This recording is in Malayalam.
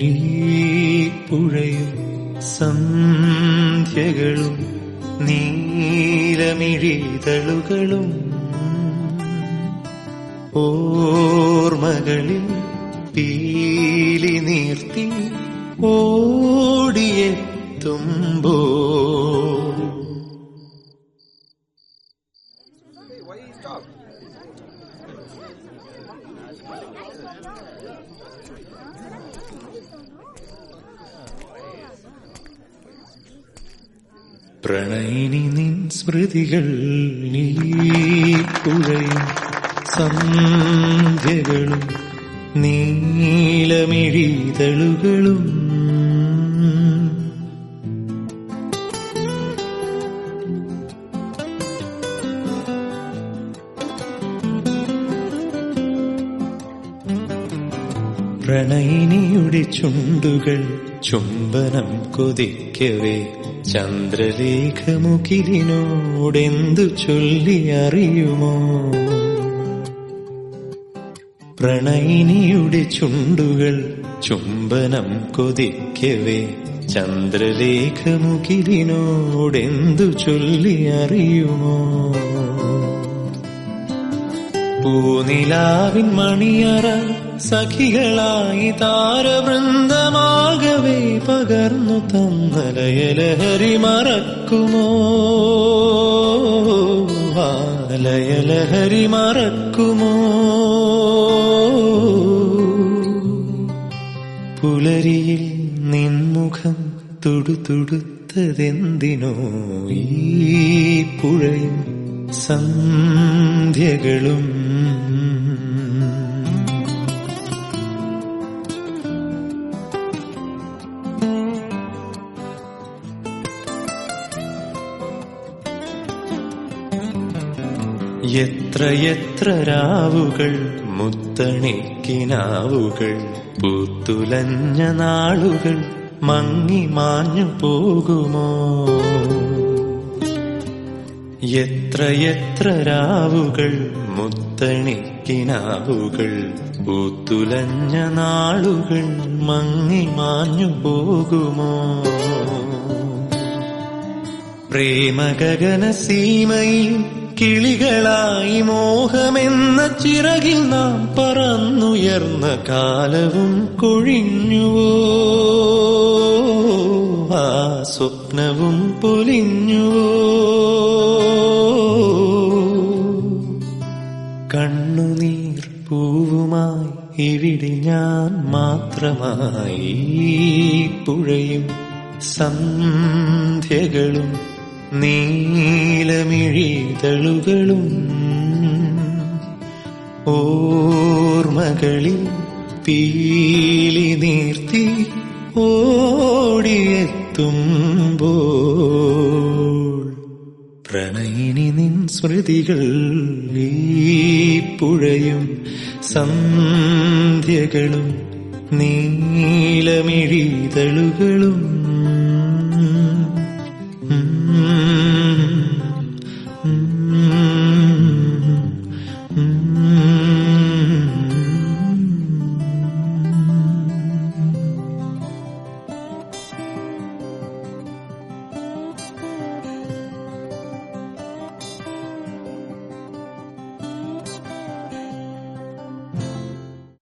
ഈ പുഴയും സന്ധ്യകളും നീലമിഴിതളുകളും ഓർമ്മകളിൽ പീലി നീർത്തി ഓടിയെത്തുമ്പോ പ്രണയിനി നിൻ സ്മൃതികൾ നീ പുഴയും സന്ധ്യകളും നീലമിഴിതളുകളും പ്രണയിനിയുടെ ചുണ്ടുകൾ ചുംബനം കൊതിക്കവേ ചന്ദ്രലേഖമുഖിലിനോടെന്തു ചൊല്ലി അറിയുമോ പ്രണയിനിയുടെ ചുണ്ടുകൾ ചുംബനം കൊതിക്കവേ ചന്ദ്രലേഖമുഖിലിനോടെന്തു ചൊല്ലി അറിയുമോ പൂനിലാവിൻ മണിയറ സഖികളായി താരവൃന്ദമാകവേ പകർന്നു തന്നലയലഹരി മറക്കുമോ ലയലഹരി മറക്കുമോ പുലരിയിൽ നിൻമുഖം തുടുതുടുത്തതെന്തിനോ ഈ പുഴയും സന്ധ്യകളും എത്ര എത്ര രാവുകൾ മുത്തണിക്കിനാവുകൾ പൂത്തുലഞ്ഞ നാളുകൾ മങ്ങി മാഞ്ഞു പോകുമോ എത്ര എത്ര രാവുകൾ മുത്തണിക്കിനാവുകൾ പൂത്തുലഞ്ഞ നാളുകൾ മങ്ങി മാഞ്ഞു പോകുമോ പ്രേമഗഗന സീമയിൽ കിളികളായി മോഹമെന്ന ചിറകിൽ നാം പറന്നുയർന്ന കാലവും കൊഴിഞ്ഞുവോ ആ സ്വപ്നവും പൊലിഞ്ഞുവോ കണ്ണുനീർ പൂവുമായി ഇവിടെ ഞാൻ മാത്രമായി ഈ പുഴയും സന്ധ്യകളും നീലമിഴിതളുകളും ഓർമ്മകളിൽ പീലി നീർത്തി ഓടിയെത്തുമ്പോൾ പ്രണയിനി നിൻ സ്മൃതികൾ ഈ പുഴയും സന്ധ്യകളും നീലമിഴിതളുകളും